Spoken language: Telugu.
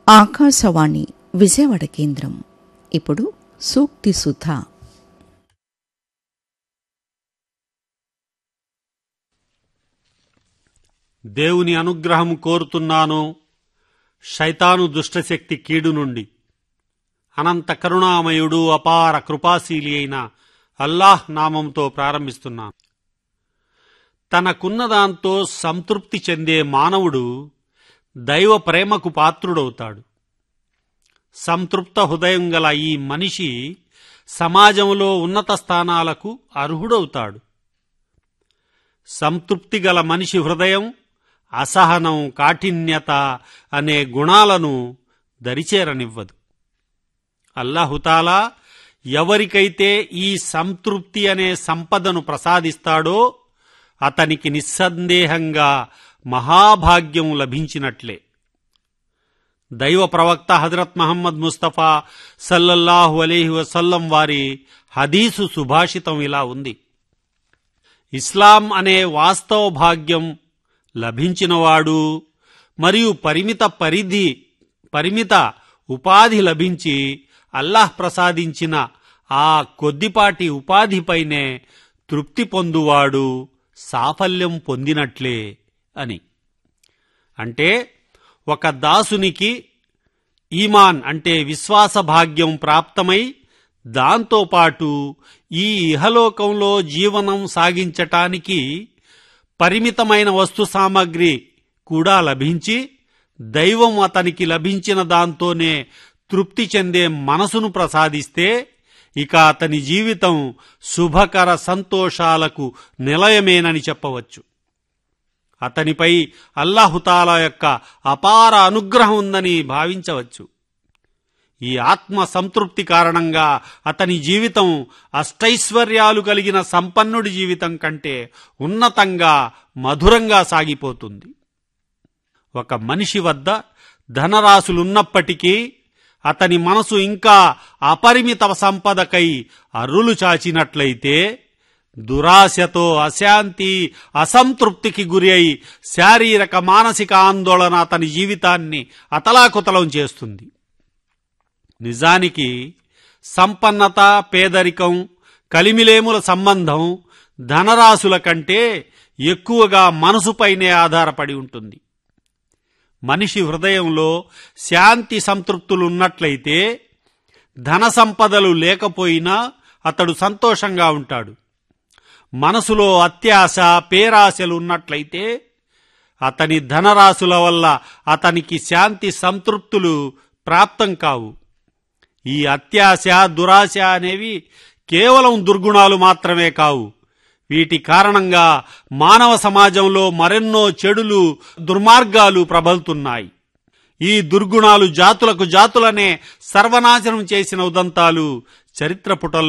ఆకాశవాణి విజయవాడ కేంద్రం ఇప్పుడు సూక్తి సుధ దేవుని అనుగ్రహం కోరుతున్నాను శైతాను దుష్టశక్తి కీడు నుండి అనంత కరుణామయుడు అపార కృపాశీలి అయిన అల్లాహ్ నామంతో ప్రారంభిస్తున్నాను తనకున్న దాంతో సంతృప్తి చెందే మానవుడు దైవ ప్రేమకు పాత్రుడవుతాడు సంతృప్త హృదయం గల ఈ మనిషి సమాజంలో ఉన్నత స్థానాలకు అర్హుడవుతాడు సంతృప్తి గల మనిషి హృదయం అసహనం కాఠిన్యత అనే గుణాలను దరిచేరనివ్వదు అల్లాహుతాలా ఎవరికైతే ఈ సంతృప్తి అనే సంపదను ప్రసాదిస్తాడో అతనికి నిస్సందేహంగా మహాభాగ్యం లభించినట్లే దైవ ప్రవక్త హజరత్ మహమ్మద్ ముస్తఫా సల్లల్లాహు అలీహి వసల్లం వారి హదీసు సుభాషితం ఇలా ఉంది ఇస్లాం అనే వాస్తవ భాగ్యం లభించినవాడు మరియు పరిమిత పరిధి పరిమిత ఉపాధి లభించి అల్లాహ్ ప్రసాదించిన ఆ కొద్దిపాటి ఉపాధిపైనే తృప్తి పొందువాడు సాఫల్యం పొందినట్లే అని అంటే ఒక దాసునికి ఈమాన్ అంటే విశ్వాస భాగ్యం ప్రాప్తమై దాంతోపాటు ఈ ఇహలోకంలో జీవనం సాగించటానికి పరిమితమైన వస్తు సామగ్రి కూడా లభించి దైవం అతనికి లభించిన దాంతోనే తృప్తి చెందే మనసును ప్రసాదిస్తే ఇక అతని జీవితం శుభకర సంతోషాలకు నిలయమేనని చెప్పవచ్చు అతనిపై అల్లాహుతాలా యొక్క అపార అనుగ్రహం ఉందని భావించవచ్చు ఈ ఆత్మ సంతృప్తి కారణంగా అతని జీవితం అష్టైశ్వర్యాలు కలిగిన సంపన్నుడి జీవితం కంటే ఉన్నతంగా మధురంగా సాగిపోతుంది ఒక మనిషి వద్ద ధనరాశులున్నప్పటికీ అతని మనసు ఇంకా అపరిమిత సంపదకై అర్రులు చాచినట్లయితే దురాశతో అశాంతి అసంతృప్తికి గురి అయి శారీరక మానసిక ఆందోళన అతని జీవితాన్ని అతలాకుతలం చేస్తుంది నిజానికి సంపన్నత పేదరికం కలిమిలేముల సంబంధం ధనరాశుల కంటే ఎక్కువగా మనసుపైనే ఆధారపడి ఉంటుంది మనిషి హృదయంలో శాంతి సంతృప్తులు ఉన్నట్లయితే ధన సంపదలు లేకపోయినా అతడు సంతోషంగా ఉంటాడు మనసులో అత్యాశ పేరాశలు ఉన్నట్లయితే అతని ధనరాశుల వల్ల అతనికి శాంతి సంతృప్తులు ప్రాప్తం కావు ఈ అత్యాశ దురాశ అనేవి కేవలం దుర్గుణాలు మాత్రమే కావు వీటి కారణంగా మానవ సమాజంలో మరెన్నో చెడులు దుర్మార్గాలు ప్రబలుతున్నాయి ఈ దుర్గుణాలు జాతులకు జాతులనే సర్వనాశనం చేసిన ఉదంతాలు చరిత్ర పుటల్లో